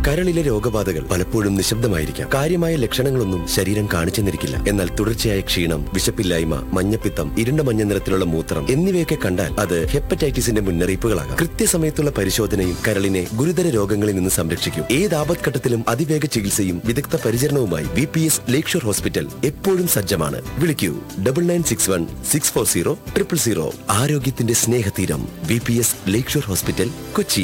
കരളിലെ രോഗബാധകൾ പലപ്പോഴും നിശബ്ദമായിരിക്കാം കാര്യമായ ലക്ഷണങ്ങളൊന്നും ശരീരം കാണിച്ചെന്നിരിക്കില്ല എന്നാൽ തുടർച്ചയായ ക്ഷീണം വിശപ്പില്ലായ്മ മഞ്ഞപ്പിത്തം ഇരുണ്ട മഞ്ഞ നിറത്തിലുള്ള മൂത്രം എന്നിവയൊക്കെ കണ്ടാൽ അത് ഹെപ്പറ്റൈറ്റിസിന്റെ മുന്നറിയിപ്പുകളാകാം കൃത്യസമയത്തുള്ള പരിശോധനയും കരളിനെ ഗുരുതര രോഗങ്ങളിൽ നിന്ന് സംരക്ഷിക്കും ഏത് ആപത്ഘട്ടത്തിലും അതിവേഗ ചികിത്സയും വിദഗ്ധ പരിചരണവുമായി V P S Lakeshore hospital എപ്പോഴും സജ്ജമാണ് വിളിക്കൂ double nine six one six four zero triple zero ആരോഗ്യത്തിന്റെ സ്നേഹതീരം V P S Lakeshore hospital Kochi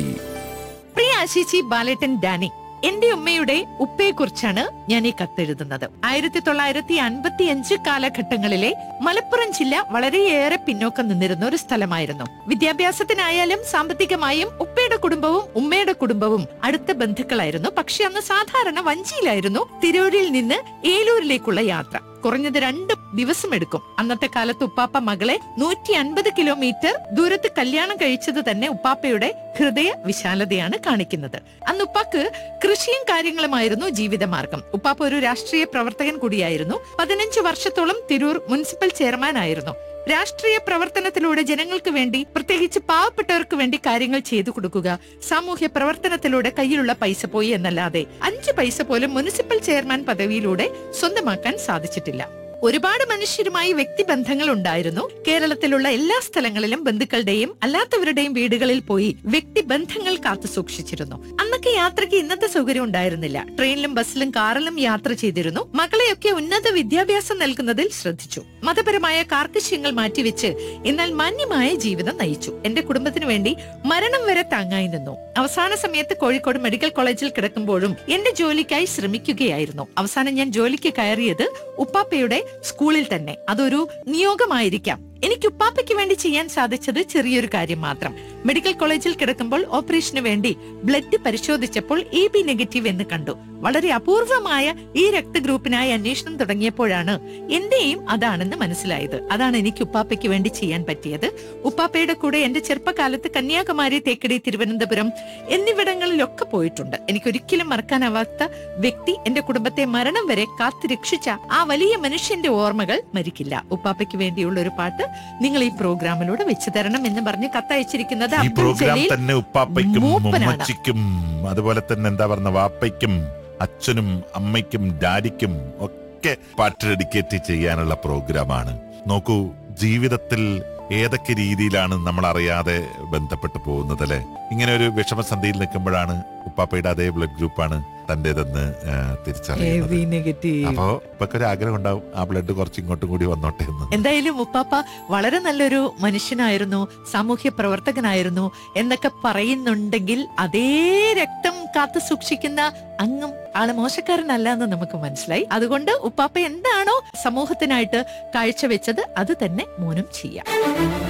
പ്രിയ ആശിച്ചി ബാലേട്ടൻ ഡാനി എന്റെ ഉമ്മയുടെ ഉപ്പയെക്കുറിച്ചാണ് ഞാൻ ഈ കത്തെഴുതുന്നത് ആയിരത്തി തൊള്ളായിരത്തി അൻപത്തി അഞ്ച് കാലഘട്ടങ്ങളിലെ മലപ്പുറം ജില്ല വളരെയേറെ പിന്നോക്കം നിന്നിരുന്ന ഒരു സ്ഥലമായിരുന്നു വിദ്യാഭ്യാസത്തിനായാലും സാമ്പത്തികമായും ഉപ്പയുടെ കുടുംബവും ഉമ്മയുടെ കുടുംബവും അടുത്ത ബന്ധുക്കളായിരുന്നു പക്ഷെ അന്ന് സാധാരണ വഞ്ചിയിലായിരുന്നു തിരൂരിൽ നിന്ന് ഏലൂരിലേക്കുള്ള യാത്ര കുറഞ്ഞത് രണ്ട് ദിവസം എടുക്കും അന്നത്തെ കാലത്ത് ഉപ്പാപ്പ മകളെ നൂറ്റി അൻപത് കിലോമീറ്റർ ദൂരത്ത് കല്യാണം കഴിച്ചത് തന്നെ ഉപ്പാപ്പയുടെ ഹൃദയ വിശാലതയാണ് കാണിക്കുന്നത് അന്ന് ഉപ്പാക്ക് കൃഷിയും കാര്യങ്ങളുമായിരുന്നു ജീവിതമാർഗം ഉപ്പാപ്പ ഒരു രാഷ്ട്രീയ പ്രവർത്തകൻ കൂടിയായിരുന്നു പതിനഞ്ച് വർഷത്തോളം തിരൂർ മുനിസിപ്പൽ ചെയർമാനായിരുന്നു രാഷ്ട്രീയ പ്രവർത്തനത്തിലൂടെ ജനങ്ങൾക്ക് വേണ്ടി പ്രത്യേകിച്ച് പാവപ്പെട്ടവർക്ക് വേണ്ടി കാര്യങ്ങൾ ചെയ്തു കൊടുക്കുക സാമൂഹ്യ പ്രവർത്തനത്തിലൂടെ കയ്യിലുള്ള പൈസ പോയി എന്നല്ലാതെ അഞ്ച് പൈസ പോലും മുനിസിപ്പൽ ചെയർമാൻ പദവിയിലൂടെ സ്വന്തമാക്കാൻ സാധിച്ചിട്ടില്ല ഒരുപാട് മനുഷ്യരുമായി വ്യക്തിബന്ധങ്ങൾ ഉണ്ടായിരുന്നു കേരളത്തിലുള്ള എല്ലാ സ്ഥലങ്ങളിലും ബന്ധുക്കളുടെയും അല്ലാത്തവരുടെയും വീടുകളിൽ പോയി വ്യക്തിബന്ധങ്ങൾ കാത്തു സൂക്ഷിച്ചിരുന്നു അന്നൊക്കെ യാത്രയ്ക്ക് ഇന്നത്തെ സൗകര്യം ഉണ്ടായിരുന്നില്ല ട്രെയിനിലും ബസ്സിലും കാറിലും യാത്ര ചെയ്തിരുന്നു മകളെയൊക്കെ ഉന്നത വിദ്യാഭ്യാസം നൽകുന്നതിൽ ശ്രദ്ധിച്ചു മതപരമായ കാർക്കശ്യങ്ങൾ മാറ്റിവെച്ച് എന്നാൽ മാന്യമായ ജീവിതം നയിച്ചു എന്റെ കുടുംബത്തിനു വേണ്ടി മരണം വരെ താങ്ങായി നിന്നു അവസാന സമയത്ത് കോഴിക്കോട് മെഡിക്കൽ കോളേജിൽ കിടക്കുമ്പോഴും എന്റെ ജോലിക്കായി ശ്രമിക്കുകയായിരുന്നു അവസാനം ഞാൻ ജോലിക്ക് കയറിയത് ഉപ്പാപ്പയുടെ സ്കൂളിൽ തന്നെ അതൊരു നിയോഗമായിരിക്കാം എനിക്ക് ഉപ്പാപ്പയ്ക്ക് വേണ്ടി ചെയ്യാൻ സാധിച്ചത് ചെറിയൊരു കാര്യം മാത്രം മെഡിക്കൽ കോളേജിൽ കിടക്കുമ്പോൾ ഓപ്പറേഷന് വേണ്ടി ബ്ലഡ് പരിശോധിച്ചപ്പോൾ എ ബി നെഗറ്റീവ് എന്ന് കണ്ടു വളരെ അപൂർവമായ ഈ രക്തഗ്രൂപ്പിനായി അന്വേഷണം തുടങ്ങിയപ്പോഴാണ് എന്റെയും അതാണെന്ന് മനസ്സിലായത് അതാണ് എനിക്ക് ഉപ്പാപ്പയ്ക്ക് വേണ്ടി ചെയ്യാൻ പറ്റിയത് ഉപ്പാപ്പയുടെ കൂടെ എന്റെ ചെറുപ്പകാലത്ത് കന്യാകുമാരി തേക്കടി തിരുവനന്തപുരം എന്നിവിടങ്ങളിലൊക്കെ പോയിട്ടുണ്ട് എനിക്കൊരിക്കലും മറക്കാനാവാത്ത വ്യക്തി എന്റെ കുടുംബത്തെ മരണം വരെ കാത്തു രക്ഷിച്ച ആ വലിയ മനുഷ്യന്റെ ഓർമ്മകൾ മരിക്കില്ല ഉപ്പാപ്പയ്ക്ക് വേണ്ടിയുള്ള ഒരു പാട്ട് നിങ്ങൾ ഈ പ്രോഗ്രാമിലൂടെ വെച്ചു തരണം എന്ന് പറഞ്ഞ് കത്തയച്ചിരിക്കുന്നത് ഈ അബ്ദുൽ പ്രോഗ്രാം ജലീൽ തന്നെ ഉപ്പാപ്പയ്ക്കും മൂപ്പനാണ്. ഉമ്മച്ചിക്കും അതുപോലെ തന്നെ എന്താ പറയുന്ന വാപ്പയ്ക്കും അച്ഛനും അമ്മയ്ക്കും ഡാഡിക്കും ഒക്കെ പാട്ട് ഡെഡിക്കേറ്റ് ചെയ്യാനുള്ള പ്രോഗ്രാമാണ് നോക്കൂ ജീവിതത്തിൽ ഏതൊക്കെ രീതിയിലാണ് നമ്മൾ അറിയാതെ ബന്ധപ്പെട്ടു പോകുന്നത് അല്ലെ ഇങ്ങനെ ഒരു വിഷമസന്ധിയിൽ നിൽക്കുമ്പോഴാണ് ഉപ്പാപ്പയുടെ അതേ ബ്ലഡ് ഗ്രൂപ്പാണ് തന്റേതെന്ന് ആ, തിരിച്ചറിയുന്നത് നെഗറ്റീവ് അപ്പോ ഇപ്പൊക്കെ ഒരു ആഗ്രഹം ഉണ്ടാവും ആ ബ്ലഡ് കുറച്ച് ഇങ്ങോട്ടും കൂടി വന്നോട്ടെ എന്ന് എന്തായാലും ഉപ്പാപ്പ വളരെ നല്ലൊരു മനുഷ്യനായിരുന്നു സാമൂഹ്യ പ്രവർത്തകനായിരുന്നു എന്നൊക്കെ പറയുന്നുണ്ടെങ്കിൽ അതേ രക്തം കാത്തു സൂക്ഷിക്കുന്ന അങ്ങും ആള് മോശക്കാരനല്ല എന്ന് നമുക്ക് മനസ്സിലായി അതുകൊണ്ട് ഉപ്പാപ്പ എന്താണോ സമൂഹത്തിനായിട്ട് കാഴ്ചവെച്ചത് അത് തന്നെ മോനും ചെയ്യാം